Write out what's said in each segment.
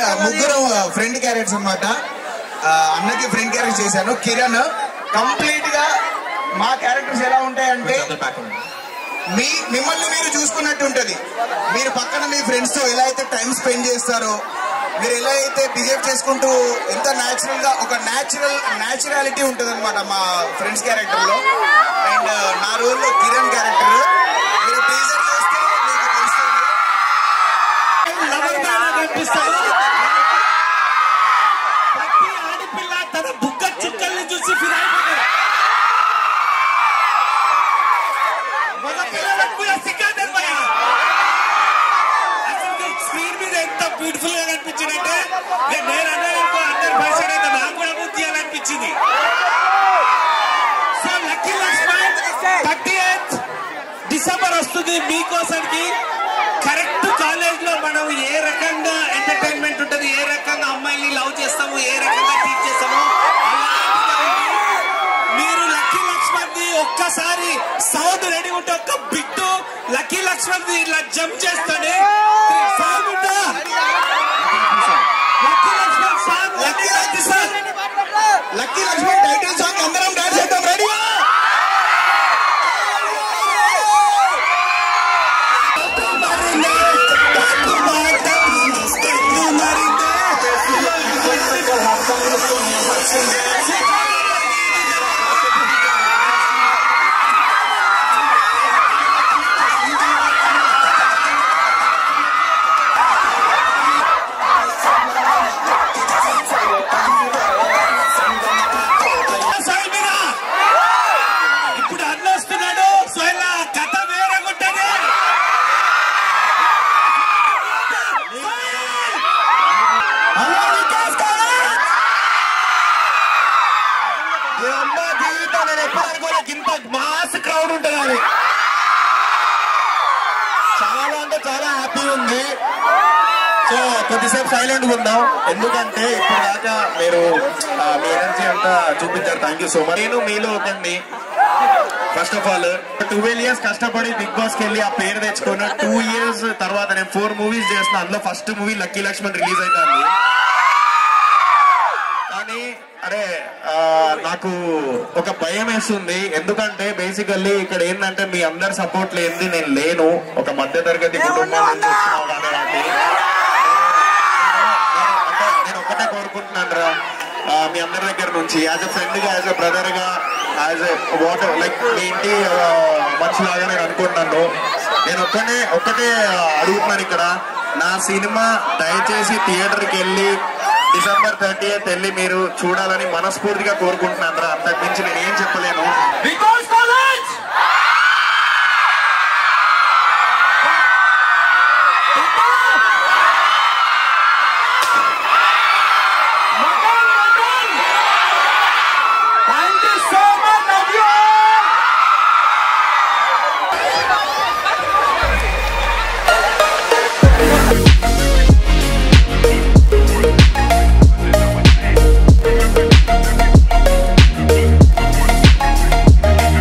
ముగ్గురు friend characters అన్నమాట ఆ, అన్నకి ఫ్రెండ్ క్యారెక్టర్ చేశాను కిరణ్ కంప్లీట్ గా మా క్యారెక్టర్స్ ఎలా ఉంటాయంటే మీ మిమ్మల్ని మీరు చూసుకున్నట్టు ఉంటది మీరు పక్కన మీ ఫ్రెండ్స్ తో ఎలా అయితే టైం స్పెండ్ చేస్తారో మీరు ఎలా అయితే బిహేవ్ చేసుకుంటూ ఎంత న్యాచురల్ గా ఒక న్యాచురల్ న్యాచురాలిటీ ఉంటుంది అనమాట మా ఫ్రెండ్స్ క్యారెక్టర్ లో అండ్ నా రోల్ లో కిరణ్ క్యారెక్టర్ మీరు టీజర్ చూస్తే మీకు తెలుస్తుంది లవర్ బాయ్ లాగా కనిపిస్తాడు ప్రతి ఆడపిల్ల తన బుగ్గ చుక్కల్ని చూసి ఫిదా అయిపోతాడు మగ పిల్లలకు కూడా సిగ్గాంటారు భయ అసలు స్క్రీన్ మీద ఎంత బ్యూటిఫుల్ గా కనిపించిందంటే నేను నేను అన్నానుకో అందరు భాష అయితే నాకు కూడా బుక్ చేయాలనిపించింది so Lucky Lakshman thirty eighth December వస్తుంది మీకోసానికి కరెక్ట్ కాలేజ్ లో మనం ఏ రకంగా ఎంటర్టైన్మెంట్ ఉంటుంది ఏ రకంగా అమ్మాయిని లవ్ చేస్తాము ఏ రకంగా టీచ్ చేస్తాము అలాంటిదే ఉంది. మీరు లక్కీ లక్ష్మణ్ ది ఒక్కసారి సౌండ్ రెడీ ఉంటే ఒక్క బిట్టు లక్కీ లక్ష్మణ్ ది ఇలా జంప్ చేస్తాడే సౌండ్ ఉందా Lucky Lakshman song Lucky Lakshman Lucky Lakshman title song అందరం డాన్స్ చేద్దాం రెడీ సాయి మీద ఇప్పుడు అన్న వస్తున్నాడు సో ఇలా కథ వేరే ఉంటది హలో వికాస్ కాలేజ్ ఈ అమ్మ జీవితం నేను ఎప్పుడు అనుకోలేదు ఇంత మాస్ క్రౌడ్ ఉంటుంది అని చాలా అంటే చాలా హ్యాపీ ఉంది సో కొద్దిసేపు సైలెంట్ ఉందాం ఎందుకంటే ఇప్పుడు దాకా మీరు ఆ, మీ ఎనర్జీ అంతా చూపించారు థ్యాంక్ యూ సో మచ్ నేను మీలో ఒకండి first of all twelve years కష్టపడి బిగ్ బాస్ కి వెళ్ళి ఆ పేరు తెచ్చుకున్న టూ ఇయర్స్ తర్వాత నేను ఫోర్ మూవీస్ చేసిన అందులో first movie Lucky Lakshman release అవుతుంది కానీ అరే ఆ, నాకు ఒక భయం వేస్తుంది ఎందుకంటే బేసికల్లీ ఇక్కడ ఏంటంటే మీ అందరి సపోర్ట్ లేనిది నేను లేను ఒక మధ్య తరగతి కుటుంబం నుంచి వచ్చిన కానివ్వండి అంటే నేను ఒక్కటే కోరుకుంటున్నాను రా ఆ, మీ అందరి దగ్గర నుంచి యాజ్ ఎ ఫ్రెండ్ గా యాజ్ ఎ బ్రదర్ గా యాజ్ ఎ వాట్ లైక్ మీ ఇంటి ఆ, మనిషిలాగా నేను అనుకుంటున్నాను నేను ఒక్కనే ఒక్కటే ఆ, అడుగుతున్నాను ఇక్కడ నా సినిమా దయచేసి థియేటర్కి వెళ్ళి డిసెంబర్ థర్టీ వెళ్ళి మీరు చూడాలని మనస్ఫూర్తిగా కోరుకుంటున్నాను రా అంతకు మించి నేను ఏం చెప్పలేను because college Thank you so much, love you all. Thank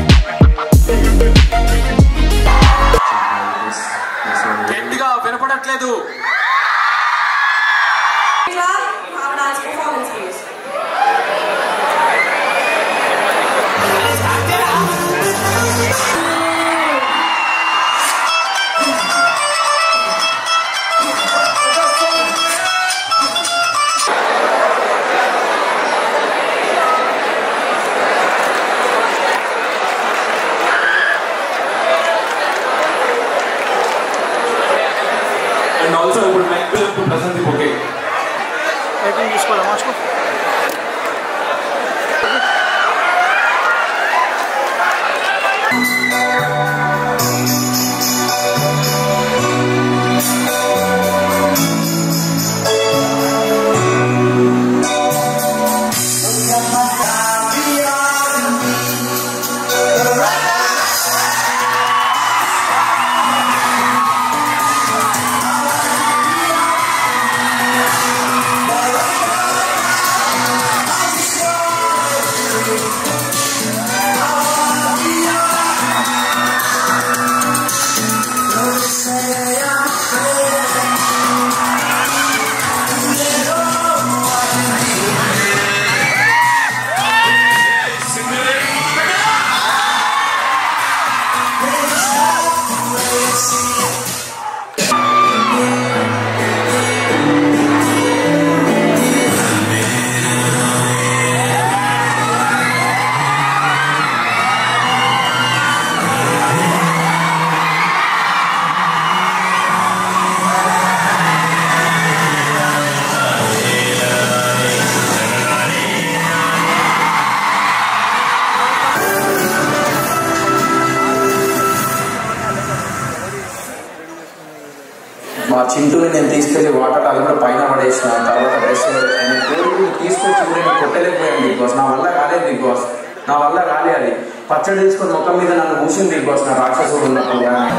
చింటూని నేను తీసుకెళ్లి వాటర్ అది కూడా పైన పడేసిన తర్వాత బ్రష్ నేను కోరుకుని తీసుకొచ్చి కూడా నేను కొట్టలేకపోయాను బిగ్ బాస్ నా వల్ల కాలేదు బిగ్ బాస్ నా వల్ల కాలే అది పచ్చడి తీసుకొని ముఖం మీద నన్ను కూర్చుని బిగ్ బాస్ నా రాక్షసుడు ఉన్నప్పుడు కానీ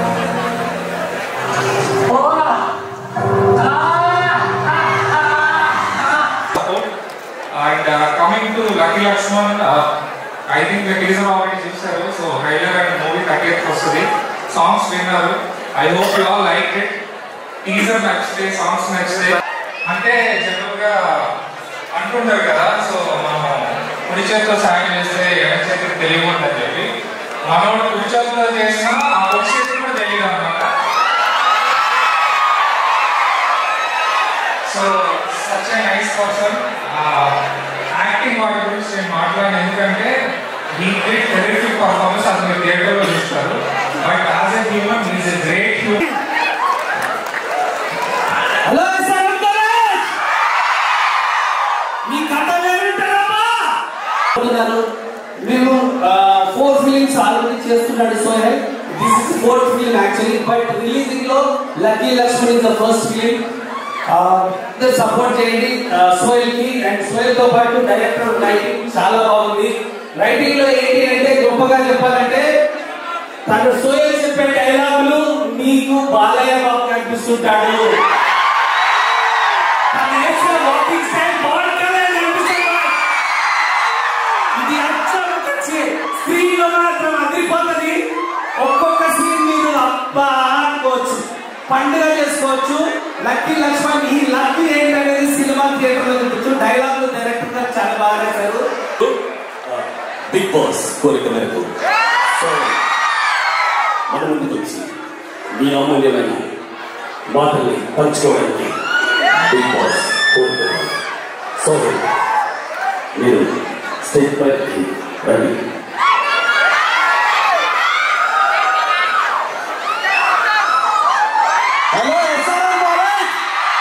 and coming to Lucky Lakshman I think teaser already చూస్తారు so trailer and movie thirtieth వస్తుంది సాంగ్స్ విన్నారు I hope you all like it teaser నచ్చితే సాంగ్స్ నచ్చితే అంటే జనరల్ గా అంటుంటారు కదా సో మనం కుడి చేతితో సాయం చేస్తే ఎడం చేతికి తెలియదు అని చెప్పి మనోడు కుడి చేతితో చేసినా ఆ కుడి చేతికి కూడా తెలియదు అనమాట so such a nice person acting వాటి గురించి నేను మాట్లాడాను ఎందుకంటే ఈ గ్రేట్ టెరిఫిక్ పర్ఫార్మెన్స్ అది మీరు థియేటర్లో చూస్తారు but as a human is a great human hello sir మీ కథ ఏమిటమ్మా అనుకుంటున్నారు మేము ఫోర్ ఫిలిమ్స్ ఆల్రెడీ చేస్తున్నాడు Sohel this is fourth film actually but releasing లో Lucky Lakshman is the first film support చేయండి సోహెల్ కి అండ్ సోహెల్ తో పాటు డైరెక్టర్ రైటింగ్ చాలా బాగుంది రైటింగ్ లో ఏంటి అంటే గొప్పగా చెప్పాలంటే తను సోహెల్ చెప్పే డైలాగులు మీకు బాలయ్య బాబు కనిపిస్తుంటాడు తను వేసిన వాకింగ్ స్టైల్ పవన్ కళ్యాణ్ కనిపిస్తున్నాడు ఇది అచ్చం స్క్రీన్ లో మాత్రం అదిరిపోతుంది ఒక్కొక్క సీన్ మీరు అబ్బా అనుకోవచ్చు పండుగ చేసుకోవచ్చు లక్కీ లక్ష్మణ్ ఈ లక్కీ ఏంటనేది సినిమా థియేటర్ లో చూపించు డైలాగ్ డైరెక్టర్ గారు చాలా బాగా రాశారు బిగ్ బాస్ కోరిక మేరకు సో మన ముందుకు వచ్చి మీ అమూల్యమైన మాటల్ని పంచుకోవడానికి బిగ్ బాస్ కోరుతున్నాను సో మీరు స్టేజ్ పైకి రండి Hello, SRM College.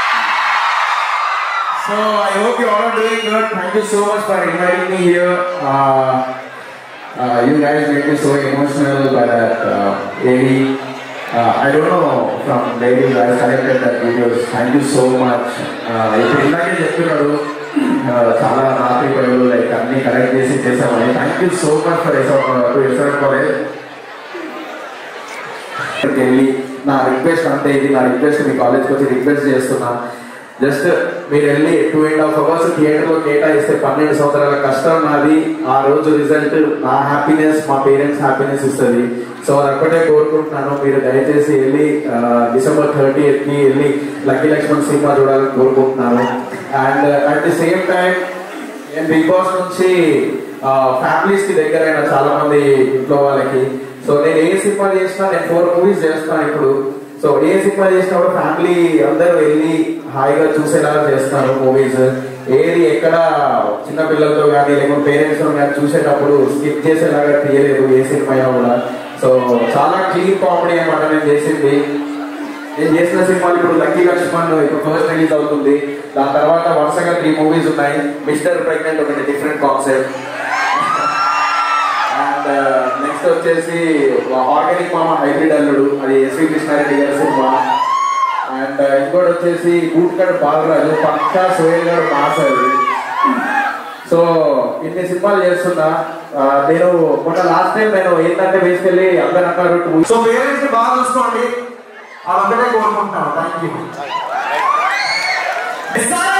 So I hope you all are doing good. Thank you so much for inviting me here. Uh, uh, you guys made me so emotional by that uh, AV. Uh, I don't know from lady you guys collected that videos. Thank you so much. Uh, ఇప్పుడు ఇందాకే చెప్తున్నాడు uh, చాలా రాత్రి పనులు like అన్ని collect చేసి చేసామని thank you so much for S R college ఇక్కడికి వెళ్ళి నా రిక్వెస్ట్ అంతే ఇది నా రిక్వెస్ట్ మీ కాలేజ్కి వచ్చి రిక్వెస్ట్ చేస్తున్నా జస్ట్ మీరు వెళ్ళి టూ అండ్ హాఫ్ అవర్స్ థియేటర్లో కేటాయిస్తే పన్నెండు సంవత్సరాల కష్టం నాది ఆ రోజు రిజల్ట్ నా హ్యాపీనెస్ మా పేరెంట్స్ హ్యాపీనెస్ ఇస్తుంది సో అది ఒక్కటే కోరుకుంటున్నాను మీరు దయచేసి వెళ్ళి ఆ, డిసెంబర్ థర్టీ కి వెళ్ళి లక్కీ లక్ష్మణ్ సినిమా చూడాలని కోరుకుంటున్నాను and at the same time నేను బిగ్ బాస్ నుంచి ఫ్యామిలీస్ కి దగ్గరైన చాలా మంది ఇంట్లో వాళ్ళకి సో నేను ఏ సినిమా చేసినా నేను ఫోర్ మూవీస్ చేస్తాను ఇప్పుడు సో ఏ సినిమా చేసినా కూడా ఫ్యామిలీ అందరూ వెళ్ళి హాయిగా చూసేలాగా చేస్తారు మూవీస్ ఏది ఎక్కడ చిన్న పిల్లలతో కానీ లేకపోతే పేరెంట్స్ కానీ చూసేటప్పుడు స్కిప్ చేసేలాగా తీయలేదు ఏ సినిమా అయినా కూడా సో చాలా క్లీన్ కామెడీ అనమాట నేను చేసింది నేను చేసిన సినిమాలు ఇప్పుడు లక్కీ లక్ష్మణ్ ఇప్పుడు ఫస్ట్ రిలీజ్ అవుతుంది దాని తర్వాత వరుసగా త్రీ మూవీస్ ఉన్నాయి మిస్టర్ ప్రెగ్నెంట్ ఒకటి డిఫరెంట్ కాన్సెప్ట్ అండ్ నెక్స్ట్ వచ్చేసి ఆర్గానిక్ మామ హైబ్రిడ్ అల్లుడు అది ఎస్వి కృష్ణారెడ్డి గారి సినిమా అండ్ ఇంకోటి వచ్చేసి బూట్కడ్ బాలరాజు పక్కా సోయల్ గారు మాస్ అది సో ఇన్ని సినిమాలు చేస్తున్నా ఆ, నేను మొన్న లాస్ట్ టైం నేను ఏంటంటే బేసికల్లీ అందరు అన్నారు సో పేరెంట్స్ ని బాగా చూసుకోండి అదొక్కటే కోరుకుంటున్నాను థ్యాంక్ యూ